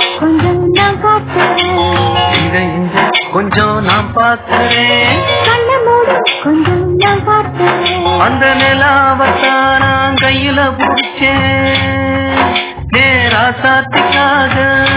கொஞ்சம் நான் காட்டுறேன் இங்க இங்க கொஞ்சம் நான் பார்க்கிறேன் கண்ண மூடு கொஞ்சம் நான் காட்டுறேன் அந்த நிலாவத்தான் நான் கையில பிடிச்சேன் நேரா சாத்திக்காக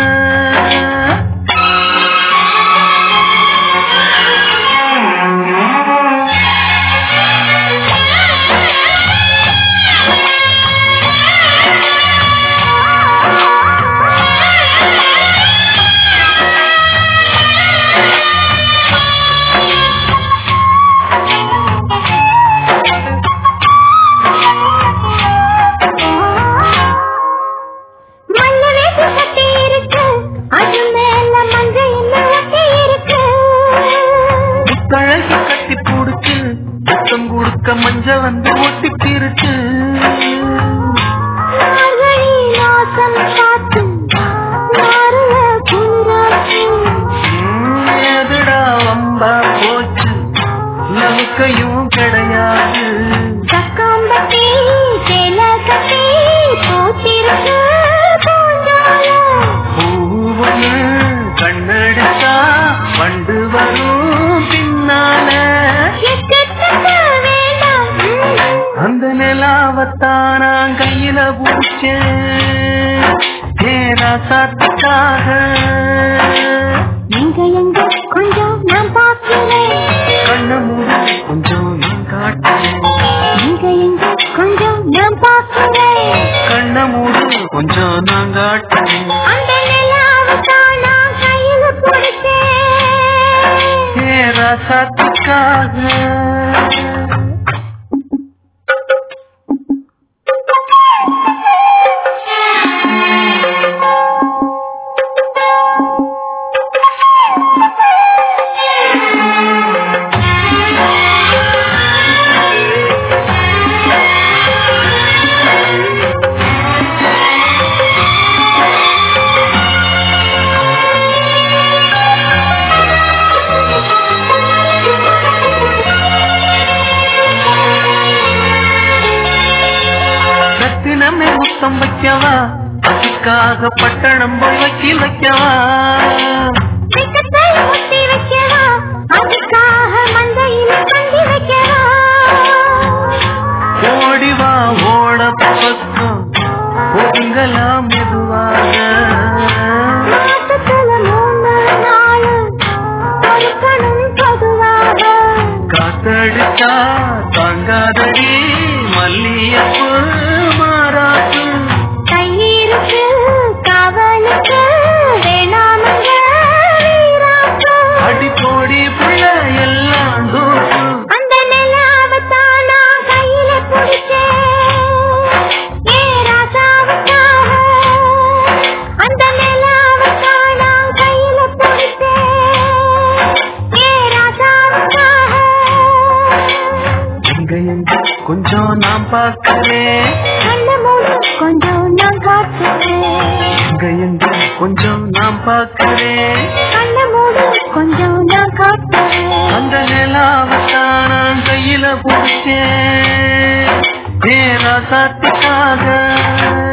மண்ண வேட்டி சட்டை இருக்கு அது மேல மஞ்சள் இன்னும் ஒட்டி இருக்கு முத்தழகி கட்டி பிடிச்சு முத்தம் கொடுக்க மஞ்ச வந்து ஒட்டிக்கிருச்சு மார்கழி மாசம் காத்து மாறுல குளிராச்சு உம், எதுடா வம்பா போச்சு நமக்கையும் கிடையாது தக்காம்பட்டி சேல கட்டி பூத்திருக்கு பூஞ்சால பூவனு கண்ணடிச்சா வண்டு வரும் பின்னால எக்கச்சக்க வேண்டாம் அந்த நிலாவத்தான் நான் கையில பூச்சேன் நேரா சாத்துக்காக எங்க எங்க கொஞ்சம் நான் பார்க்கிறேன் கண்ண மூடி கொஞ்சம் நான் காட்டுறேன் எங்க எங்க கொஞ்சம் நான் பார்க்கிறேன் கண்ண மூடி கொஞ்சம் நான் காட்டுறேன் அந்த நிலாவுதான் நான் கையில பிடிச்சேன் நேரா சாத்துக்காக ரத்தினமே முத்தம் வைக்கவா அதுக்காக பட்டணம் போய் வக்கீல் வைக்கவா வெக்கத்தை முத்தி வைக்கவா அதுக்காக மந்தையில கண்டி வைக்கவா ஓடிவா ஓட பக்கம் ஒதுங்கலாம் மெதுவாக மாசத்துல மூணு நாள் பொறுக்கணும் பொதுவாக காத்தடிச்சா தாங்காதடி மல்லியப்பு மாறாப்பு கையிருக்கு காவலுக்கு வேணாமங்க வீராப்பு அடி போடி புள்ள எல்லாம் தூக்கு அந்த நிலாவத்தான் நான் கையில பிடிச்சேன் ஏ ராசாவுக்காக அந்த நிலாவத்தான் நான் கையில பிடிச்சேன் ஏ ராசாவுக்காக எங்க எங்க கொஞ்சம் நான் பார்க்கிறேன் கண்ண மூடு கொஞ்சம் நான் காட்டுறேன் எங்க எங்க கொஞ்சம் நான் பார்க்கிறேன் கண்ண மூடு கொஞ்சம் நான் காட்டுறேன் அந்த நிலாவத்தான் நான் கையில பிடிச்சேன் நேரா சாத்துக்காக